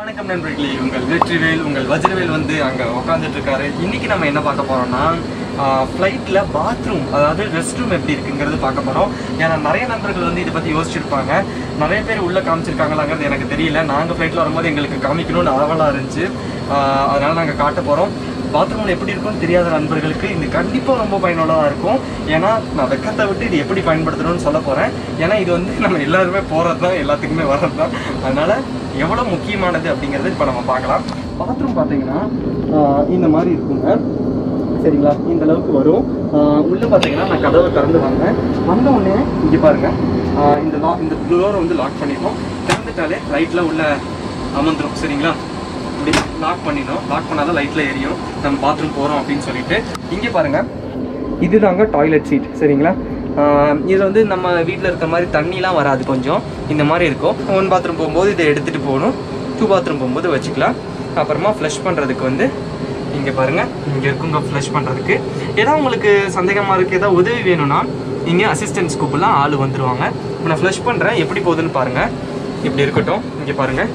வணக்கம் நண்பர்களே உங்கள் வெற்றிவேல் உங்கள் வஜ்ரவேல் வந்து அங்கே உட்காந்துட்டு இருக்காரு இன்னைக்கு நம்ம என்ன பார்க்க போறோம்னா ஃப்ளைட்டில் பாத்ரூம் அதாவது ரெஸ்ட் ரூம் எப்படி இருக்குங்கிறது பார்க்க போகிறோம் ஏன்னா நிறைய நண்பர்கள் வந்து இதை பற்றி யோசிச்சிருப்பாங்க நிறைய பேர் உள்ளே காமிச்சிருக்காங்களாங்கிறது எனக்கு தெரியல நாங்கள் ஃப்ளைட்டில் வரும்போது எங்களுக்கு காமிக்கணும்னு ஆவலாக இருந்துச்சு ஆஹ் அதனால நாங்கள் காட்ட போகிறோம் பாத்ரூமில் எப்படி இருக்கும்னு தெரியாத நண்பர்களுக்கு இது கண்டிப்பாக ரொம்ப பயனுள்ளதாக இருக்கும் ஏன்னா நான் வெக்கத்தை விட்டு இது எப்படி பயன்படுத்தணும்னு சொல்ல போகிறேன் ஏன்னா இது வந்து நம்ம எல்லாருமே போகிறது தான் எல்லாத்துக்குமே வர்றது தான் அதனால் எவ்வளோ முக்கியமானது அப்படிங்கிறது இப்போ நம்ம பார்க்கலாம் பாத்ரூம் பார்த்தீங்கன்னா ஆஹ் இந்த மாதிரி இருக்குங்க சரிங்களா இந்த அளவுக்கு வரும் ஆஹ் உள்ள பார்த்தீங்கன்னா நான் கதவை திறந்து வந்தேன் வந்த உடனே இங்கே பாருங்க ஆஹ் இந்த லா இந்த டோரை வந்து லாக் பண்ணிடுவோம் திறந்துட்டாலே லைட்டில் உள்ள அமர்ந்துரும் சரிங்களா இப்படி லாக் பண்ணிடும் லாக் பண்ணாதான் லைட்டில் எரியும் நம்ம பாத்ரூம் போகிறோம் அப்படின்னு சொல்லிட்டு இங்கே பாருங்க இதுதாங்க டாய்லெட் சீட் சரிங்களா இதில் வந்து நம்ம வீட்டில் இருக்கிற மாதிரி தண்ணிலாம் வராது கொஞ்சம் இந்த மாதிரி இருக்கும் ஒன் பாத்ரூம் போகும்போது இதை எடுத்துகிட்டு போகணும் டூ பாத்ரூம் போகும்போது வச்சுக்கலாம் அப்புறமா ஃப்ளஷ் பண்ணுறதுக்கு வந்து இங்கே பாருங்கள் இங்கே இருக்குங்க ஃப்ளஷ் பண்ணுறதுக்கு ஏதாவது உங்களுக்கு சந்தேகமாக இருக்குது ஏதாவது உதவி வேணும்னா இங்கே அசிஸ்டன்ஸ் கூப்பிடலாம் ஆள் வந்துடுவாங்க இப்போ நான் ஃப்ளஷ் பண்ணுறேன் எப்படி போகுதுன்னு பாருங்கள் இப்படி இருக்கட்டும் இங்கே பாருங்கள்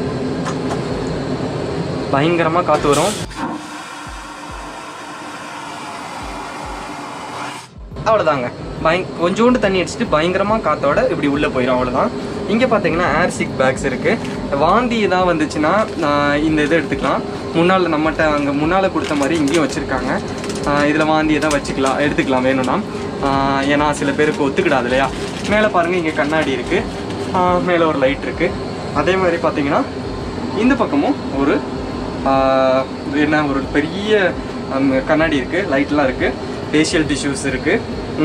பயங்கரமாக காற்று வரும் அவ்வளோதாங்க பயங் கொஞ்சோண்டு தண்ணி அடிச்சுட்டு பயங்கரமாக காற்றோட இப்படி உள்ளே போயிடும் அவ்வளோதான் இங்கே பார்த்தீங்கன்னா ஏர் சிக் பேக்ஸ் இருக்குது வாந்தி ஏதாவது வந்துச்சுன்னா ஆஹ் இந்த இதை எடுத்துக்கலாம் முன்னால் நம்மகிட்ட அங்கே முன்னால் கொடுத்த மாதிரி இங்கேயும் வச்சுருக்காங்க இதில் வாந்தி எதாவது வச்சுக்கலாம் எடுத்துக்கலாம் வேணும்னா ஆஹ் ஏன்னா சில பேருக்கு ஒத்துக்கிடாது இல்லையா மேலே பாருங்கள் இங்கே கண்ணாடி இருக்குது மேலே ஒரு லைட் இருக்குது அதே மாதிரி பார்த்தீங்கன்னா இந்த பக்கமும் ஒரு ஆஹ் என்ன ஒரு பெரிய ஹம், கண்ணாடி இருக்குது லைட்லாம் இருக்குது ஃபேஷியல் டிஷ்யூஸ் இருக்குது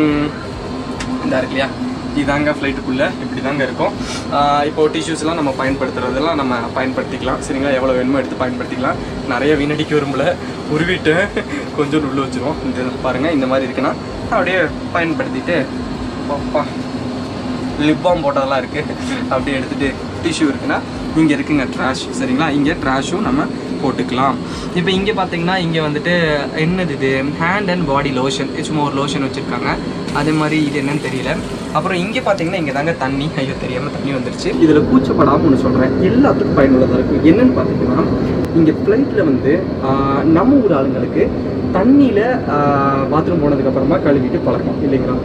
இந்த இருக்கு இல்லையா இதாங்க ஃப்ளைட்டுக்குள்ளே இப்படி தாங்க இருக்கும் ஆஹ் இப்போ டிஷ்யூஸ்லாம் நம்ம பயன்படுத்துறதெல்லாம் நம்ம பயன்படுத்திக்கலாம் சரிங்களா எவ்வளோ வேணுமோ எடுத்து பயன்படுத்திக்கலாம் நிறைய வீணடிக்க விரும்பல உருவிட்டு கொஞ்சம் உள்ள வச்சிருவோம் இந்த பாருங்கள் இந்த மாதிரி இருக்குன்னா அப்படியே பயன்படுத்திட்டு அப்பா லிப் பாம் போட்டதெல்லாம் இருக்குது அப்படியே எடுத்துகிட்டு டிஷ்யூ இருக்குன்னா இங்கே இருக்குங்க ட்ராஷ் சரிங்களா இங்கே ட்ராஷும் நம்ம போட்டுக்கலாம் இப்போ இங்கே பார்த்தீங்கன்னா இங்கே வந்துட்டு என்னது இது ஹேண்ட் அண்ட் பாடி லோஷன் சும்மா ஒரு லோஷன் வச்சுருக்காங்க அதே மாதிரி இது என்னன்னு தெரியல அப்புறம் இங்கே பார்த்தீங்கன்னா இங்கே தாங்க தண்ணி ஐயோ தெரியாமல் தண்ணி வந்துருச்சு இதில் கூச்சப்படாமல் ஒன்று சொல்கிறேன் எல்லாத்துக்கும் பயனுள்ளதாக இருக்கும் என்னன்னு பார்த்தீங்கன்னா இங்கே ஃப்ளைட்டில் வந்து ஆஹ், நம்ம ஊர் ஆளுங்களுக்கு தண்ணியில் பாத்ரூம் போனதுக்கப்புறமா கழுவிட்டு பழக்கம் இல்லைங்களா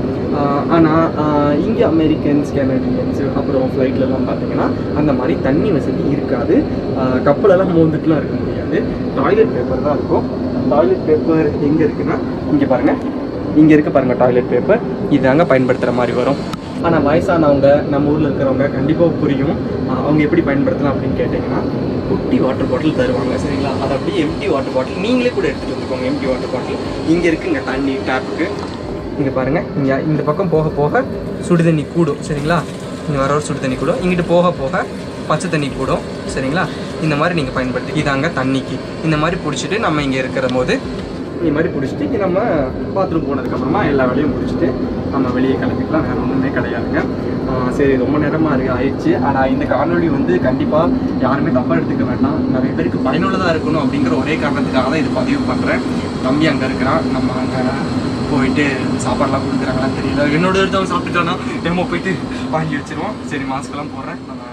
ஆனால் இங்கே அமெரிக்கன்ஸ் கனடியன்ஸ் அப்புறம் ஃப்ளைட்லலாம் பார்த்தீங்கன்னா அந்த மாதிரி தண்ணி வசதி இருக்காது ஆஹ், கப்பலெல்லாம் மோந்துட்டுலாம் இருக்க முடியாது டாய்லெட் பேப்பர் தான் இருக்கும் டாய்லெட் பேப்பர் எங்கே இருக்குன்னா இங்கே பாருங்கள் இங்கே இருக்க பாருங்கள் டாய்லெட் பேப்பர் இதாங்க பயன்படுத்துகிற மாதிரி வரும் ஆனால் வயசானவங்க நம்ம ஊரில் இருக்கிறவங்க கண்டிப்பாக புரியும் ஆஹ், அவங்க எப்படி பயன்படுத்தலாம் அப்படின்னு கேட்டிங்கன்னா குட்டி வாட்டர் பாட்டில் தருவாங்க சரிங்களா அது அப்படியே எம்டி வாட்டர் பாட்டில் நீங்களே கூட எடுத்துகிட்டு வந்துக்கோங்க எம்டி வாட்டர் பாட்டில் இங்கே இருக்குங்க தண்ணி டேப்புக்கு இங்கே பாருங்கள் இங்கே இந்த பக்கம் போக போக சுடு தண்ணி கூடும் சரிங்களா இங்கே வர ஒரு சுடு தண்ணி கூடும் இங்கிட்டு போக போக பச்சை தண்ணி கூடும் சரிங்களா இந்த மாதிரி நீங்கள் பயன்படுத்தி இதாங்க தண்ணிக்கு இந்த மாதிரி பிடிச்சிட்டு நம்ம இங்கே இருக்கிற போது இந்த மாதிரி பிடிச்சிட்டு இங்க நம்ம பாத்ரூம் போனதுக்கப்புறமா எல்லா வேலையும் முடிச்சுட்டு நம்ம வெளியே கிளம்பிக்கலாம் வேறு ஒன்றுமே கிடையாதுங்க ஆஹ் சரி ரொம்ப நேரமாக இருக்கு ஆயிடுச்சு ஆனால் இந்த காணொளி வந்து கண்டிப்பாக யாருமே தப்பாக எடுத்துக்க வேண்டாம் நிறைய பேருக்கு பயனுள்ளதாக இருக்கணும் அப்படிங்கிற ஒரே காரணத்துக்காக தான் இது பதிவு பண்ணுறேன் தம்பி அங்கே இருக்கிறான் நம்ம அங்கே போயிட்டு சாப்பாடுலாம் கொடுக்குறாங்களான்னு தெரியல என்னோட எடுத்து அவன் சாப்பிட்டுட்டானா நம்ம போயிட்டு வாங்கி வச்சிருவோம் சரி மாஸ்க்கெல்லாம் போடுறேன் நம்ம